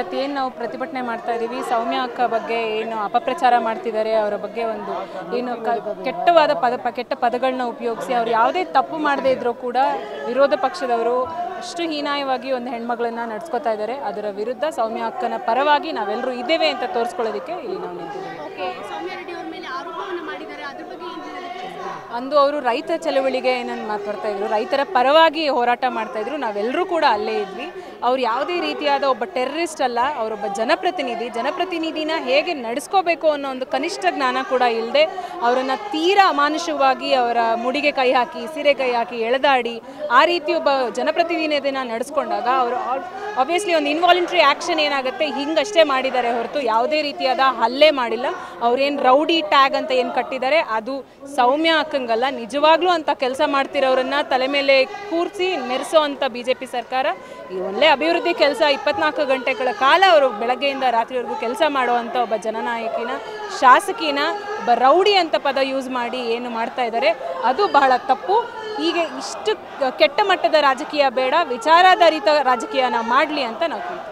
ಇವತ್ತೇನು ನಾವು ಪ್ರತಿಭಟನೆ ಮಾಡ್ತಾ ಇದ್ದೀವಿ ಸೌಮ್ಯ ಅಕ್ಕ ಬಗ್ಗೆ ಏನು ಅಪಪ್ರಚಾರ ಮಾಡ್ತಿದ್ದಾರೆ ಅವರ ಬಗ್ಗೆ ಒಂದು ಏನು ಕ ಕೆಟ್ಟವಾದ ಪದ ಪ- ಕೆಟ್ಟ ಪದಗಳನ್ನ ಉಪಯೋಗಿಸಿ ಅವ್ರು ಯಾವುದೇ ತಪ್ಪು ಮಾಡದೇ ಇದ್ರೂ ಕೂಡ ವಿರೋಧ ಪಕ್ಷದವರು ಅಷ್ಟು ಹೀನಾಯವಾಗಿ ಒಂದು ಹೆಣ್ಮಗಳನ್ನ ನಡ್ಸ್ಕೊತಾ ಇದ್ದಾರೆ ಅದರ ವಿರುದ್ಧ ಸೌಮ್ಯ ಅಕ್ಕನ ಪರವಾಗಿ ನಾವೆಲ್ಲರೂ ಇದ್ದೇವೆ ಅಂತ ತೋರಿಸ್ಕೊಳ್ಳೋದಕ್ಕೆ ಇಲ್ಲಿ ನಾವು ನಿಂತಿದ್ದೀವಿ ಓಕೆ ಸೌಮ್ಯ ರೆಡ್ಡಿ ಅವ್ರ ಮೇಲೆ ಆರೋಪವನ್ನು ಮಾಡಿದ್ದಾರೆ ಅದ್ರ ಬಗ್ಗೆ ಏನು ಹೇಳೋದಕ್ಕೆ ಅಂದು ಅವರು ರೈತ ಚಳವಳಿಗೆ ಏನನ್ನು ಮಾತಾಡ್ತಾ ಇದ್ರು ರೈತರ ಪರವಾಗಿ ಹೋರಾಟ ಮಾಡ್ತಾ ಇದ್ರು ನಾವೆಲ್ಲರೂ ಕೂಡ ಅಲ್ಲೇ ಇದ್ವಿ ಅವ್ರು ಯಾವುದೇ ರೀತಿಯಾದ ಒಬ್ಬ ಟೆರರಿಸ್ಟ್ ಅಲ್ಲ ಅವರೊಬ್ಬ ಜನಪ್ರತಿನಿಧಿ ಜನಪ್ರತಿನಿಧಿನ ಹೇಗೆ ನಡೆಸ್ಕೋಬೇಕು ಅನ್ನೋ ಒಂದು ಕನಿಷ್ಠ ಜ್ಞಾನ ಕೂಡ ಇಲ್ಲದೆ ಅವರನ್ನು ತೀರಾ ಅಮಾನುಷವಾಗಿ ಅವರ ಮುಡಿಗೆ ಕೈ ಹಾಕಿ ಸೀರೆ ಕೈ ಹಾಕಿ ಎಳೆದಾಡಿ ಆ ರೀತಿ ಒಬ್ಬ ಜನಪ್ರತಿನಿಧಿನ ನಡೆಸ್ಕೊಂಡಾಗ ಅವರು ಆಬ್ವಿಯಸ್ಲಿ ಒಂದು ಇನ್ವಾಲಂಟ್ರಿ ಆ್ಯಕ್ಷನ್ ಏನಾಗುತ್ತೆ ಹಿಂಗಷ್ಟೇ ಮಾಡಿದ್ದಾರೆ ಹೊರತು ಯಾವುದೇ ರೀತಿಯಾದ ಹಲ್ಲೆ ಮಾಡಿಲ್ಲ ಅವ್ರೇನು ರೌಡಿ ಟ್ಯಾಗ್ ಅಂತ ಏನು ಕಟ್ಟಿದ್ದಾರೆ ಅದು ಸೌಮ್ಯ ಅಕ್ಕಂಗಲ್ಲ ನಿಜವಾಗ್ಲೂ ಅಂತ ಕೆಲಸ ಮಾಡ್ತಿರೋರನ್ನ ತಲೆ ಮೇಲೆ ಕೂರಿಸಿ ಮೆರೆಸೋ ಅಂತ ಬಿ ಜೆ ಪಿ ಸರ್ಕಾರ ಈ ಒಳ್ಳೆ ಅಭಿವೃದ್ಧಿ ಕೆಲಸ ಇಪ್ಪತ್ನಾಲ್ಕು ಗಂಟೆಗಳ ಕಾಲ ಅವರು ಬೆಳಗ್ಗೆಯಿಂದ ರಾತ್ರಿವರೆಗೂ ಕೆಲಸ ಮಾಡುವಂಥ ಒಬ್ಬ ಜನನಾಯಕಿನ ಶಾಸಕಿನ ಒಬ್ಬ ರೌಡಿ ಅಂತ ಪದ ಯೂಸ್ ಮಾಡಿ ಏನು ಮಾಡ್ತಾ ಇದ್ದಾರೆ ಅದು ಬಹಳ ತಪ್ಪು ಹೀಗೆ ಇಷ್ಟು ಕೆಟ್ಟ ಮಟ್ಟದ ರಾಜಕೀಯ ಬೇಡ ವಿಚಾರಾಧಾರಿತ ರಾಜಕೀಯನ ಮಾಡಲಿ ಅಂತ ನಾವು ಕೇಳ್ತೀವಿ